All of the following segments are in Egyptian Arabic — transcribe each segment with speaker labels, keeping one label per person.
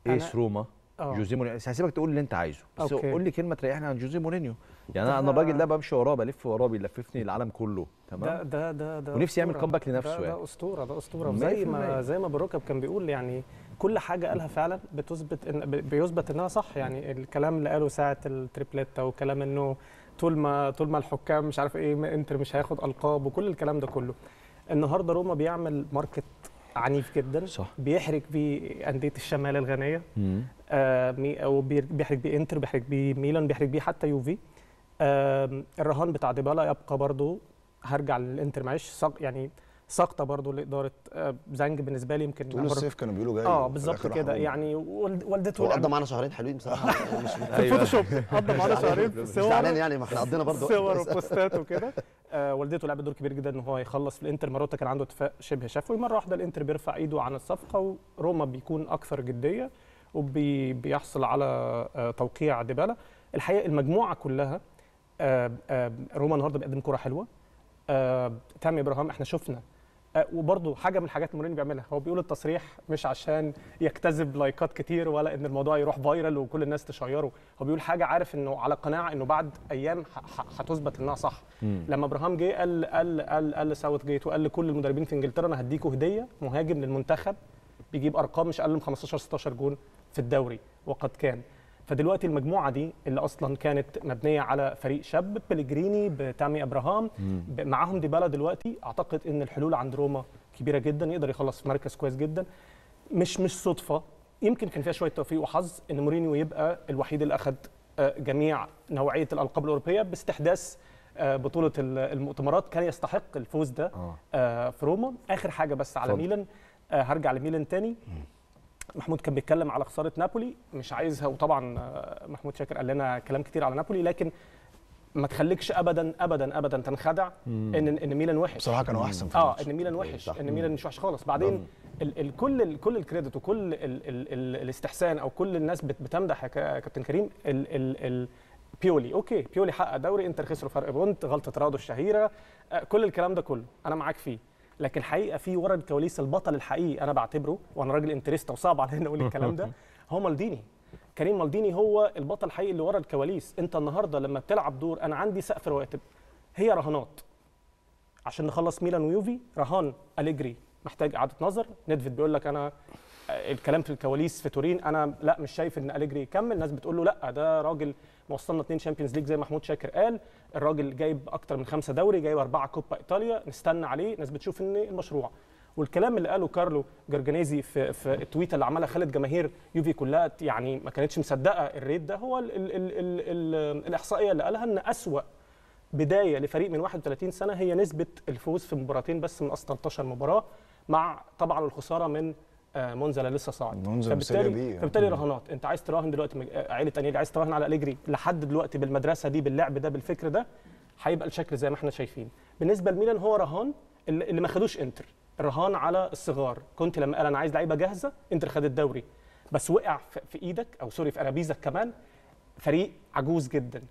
Speaker 1: ايس روما
Speaker 2: آه.
Speaker 1: جوزيه مورينيو هسيبك تقول اللي انت عايزه بس
Speaker 2: أوكي.
Speaker 1: قول لي كلمه تريحني عن جوزيه مورينيو يعني
Speaker 2: ده-
Speaker 1: انا انا الراجل ده بمشي وراه بلف وراه بيلففني العالم كله
Speaker 2: ده
Speaker 1: تمام
Speaker 2: ده ده ده
Speaker 1: ونفسي يعمل
Speaker 2: أسطورة.
Speaker 1: كومباك لنفسه
Speaker 2: ده
Speaker 1: يعني.
Speaker 2: ده اسطوره ده اسطوره
Speaker 1: 100%
Speaker 2: زي ما زي ما بالركب كان بيقول يعني كل حاجه قالها فعلا بتثبت إن ب- بيثبت انها صح يعني الكلام اللي قاله ساعه التريبليتا وكلام انه طول ما طول ما الحكام مش عارف ايه ما انتر مش هياخد القاب وكل الكلام ده كله النهارده روما بيعمل ماركت عنيف جدا
Speaker 1: صح.
Speaker 2: بيحرك بيه انديه الشمال الغنيه
Speaker 1: مم.
Speaker 2: آه، مي- او بير- بيحرك بيه انتر بيحرك بيه ميلان بيحرك بيه حتى يوفي آم، الرهان بتاع ديبالا يبقى برضو هرجع للانتر معلش سق يعني سقطه برضو لاداره آه، زانج بالنسبه لي يمكن
Speaker 3: طول
Speaker 2: برضو-
Speaker 3: الصيف كانوا بيقولوا جاي
Speaker 2: اه
Speaker 3: وفي
Speaker 2: بالظبط
Speaker 3: الآخر
Speaker 2: كده
Speaker 3: راحوا-
Speaker 2: يعني والد- والدته
Speaker 4: هو
Speaker 2: والأم-
Speaker 4: قضى معانا شهرين حلوين بصراحه مش
Speaker 2: في
Speaker 1: أيوة.
Speaker 2: الفوتوشوب قضى معانا شهرين في
Speaker 4: مش
Speaker 2: صور
Speaker 4: زعلان يعني ما احنا قضينا برضه
Speaker 2: صور
Speaker 4: وقت.
Speaker 2: وبوستات وكده آه والدته لعبت دور كبير جدا ان هو يخلص في الانتر ماروتا كان عنده اتفاق شبه شفوي مره واحده الانتر بيرفع ايده عن الصفقه وروما بيكون اكثر جديه وبيحصل على آه توقيع ديبالا الحقيقه المجموعه كلها آه آه روما النهارده بيقدم كره حلوه آه تامي ابراهام احنا شفنا آه وبرضه حاجه من الحاجات اللي مورينيو بيعملها هو بيقول التصريح مش عشان يجتذب لايكات كتير ولا ان الموضوع يروح فايرال وكل الناس تشيره هو بيقول حاجه عارف انه على قناعه انه بعد ايام ح- ح- هتثبت انها صح
Speaker 1: مم.
Speaker 2: لما ابراهام جه قال قال قال قال لساوث جيت وقال لكل المدربين في انجلترا انا هديكوا هديه مهاجم للمنتخب بيجيب ارقام مش اقل من 15 16 جون في الدوري وقد كان فدلوقتي المجموعه دي اللي اصلا كانت مبنيه على فريق شاب بليجريني بتامي ابراهام ب- معاهم ديبالا دلوقتي اعتقد ان الحلول عند روما كبيره جدا يقدر يخلص في مركز كويس جدا مش مش صدفه يمكن كان فيها شويه توفيق وحظ ان مورينيو يبقى الوحيد اللي اخذ آه، جميع نوعيه الالقاب الاوروبيه باستحداث آه، بطوله ال- المؤتمرات كان يستحق الفوز ده
Speaker 1: اه
Speaker 2: آه، في روما اخر حاجه بس على
Speaker 1: اتفضل.
Speaker 2: ميلان آه، هرجع لميلان تاني محمود كان بيتكلم على خساره نابولي مش عايزها وطبعا آه، محمود شاكر قال لنا كلام كتير على نابولي لكن ما تخليكش ابدا ابدا ابدا تنخدع ان ان ميلان وحش
Speaker 3: بصراحه كانوا احسن في
Speaker 2: اه
Speaker 3: الماتش.
Speaker 2: ان ميلان وحش
Speaker 4: صح.
Speaker 2: ان ميلان مش وحش خالص بعدين ال ال كل ال كل الكريدت وكل ال ال ال الاستحسان او كل الناس بت بتمدح يا كا- كابتن كريم ال ال ال بيولي اوكي بيولي حقق دوري انتر خسروا فرق بونت غلطه رادو الشهيره آه كل الكلام ده كله انا معاك فيه لكن الحقيقه في ورا الكواليس البطل الحقيقي انا بعتبره وانا راجل انتريستا وصعب علينا اقول الكلام ده هو مالديني كريم مالديني هو البطل الحقيقي اللي ورا الكواليس انت النهارده لما بتلعب دور انا عندي سقف رواتب هي رهانات عشان نخلص ميلان ويوفي رهان أليجري محتاج إعادة نظر ندفيد بيقول لك أنا آه، الكلام في الكواليس في تورين أنا لا مش شايف إن أليجري يكمل ناس بتقول له لا ده راجل موصلنا اتنين شامبيونز ليج زي ما محمود شاكر قال الراجل جايب أكتر من خمسة دوري جايب أربعة كوبا إيطاليا نستنى عليه ناس بتشوف إن المشروع والكلام اللي قاله كارلو جرجانيزي في في التويته اللي عملها خالد جماهير يوفي كلها يعني ما كانتش مصدقه الريت ده هو ال ال ال ال ال الاحصائيه اللي قالها ان اسوأ بدايه لفريق من 31 سنه هي نسبه الفوز في مباراتين بس من اصل 13 مباراه مع طبعا الخساره من آه، مونزا اللي لسه صاعد
Speaker 3: مونزا بسيريا
Speaker 2: فبالتالي
Speaker 3: بي.
Speaker 2: فبالتالي
Speaker 3: مم.
Speaker 2: رهانات انت عايز تراهن دلوقتي مج- آه، عيله انيلي عايز تراهن على اليجري لحد دلوقتي بالمدرسه دي باللعب ده بالفكر ده هيبقى الشكل زي ما احنا شايفين بالنسبه لميلان هو رهان اللي اللي ما خدوش انتر الرهان على الصغار كنت لما قال انا عايز لعيبه جاهزه انتر خد الدوري بس وقع في في ايدك او سوري في ارابيزك كمان فريق عجوز جدا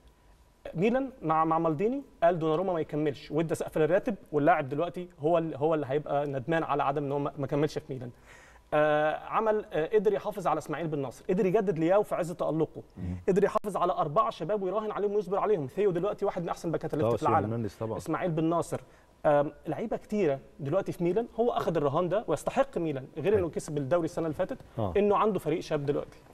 Speaker 2: ميلان مع مع مالديني قال دوناروما ما يكملش وادى سقف للراتب واللاعب دلوقتي هو ال- هو اللي هيبقى ندمان على عدم ان هو ما ما كملش في ميلان آه عمل آه قدر يحافظ على اسماعيل بن ناصر قدر يجدد لياو في عز تالقه قدر يحافظ على اربعه شباب ويراهن عليهم ويصبر عليهم ثيو دلوقتي واحد من احسن باكات الليفت في
Speaker 1: طبعا
Speaker 2: العالم
Speaker 1: فرنانديز طبعا
Speaker 2: اسماعيل بن ناصر آم، لعيبه كتيره دلوقتي في ميلان هو اخذ الرهان ده ويستحق ميلان غير انه كسب الدوري السنه اللي فاتت
Speaker 1: آه.
Speaker 2: انه عنده فريق شاب دلوقتي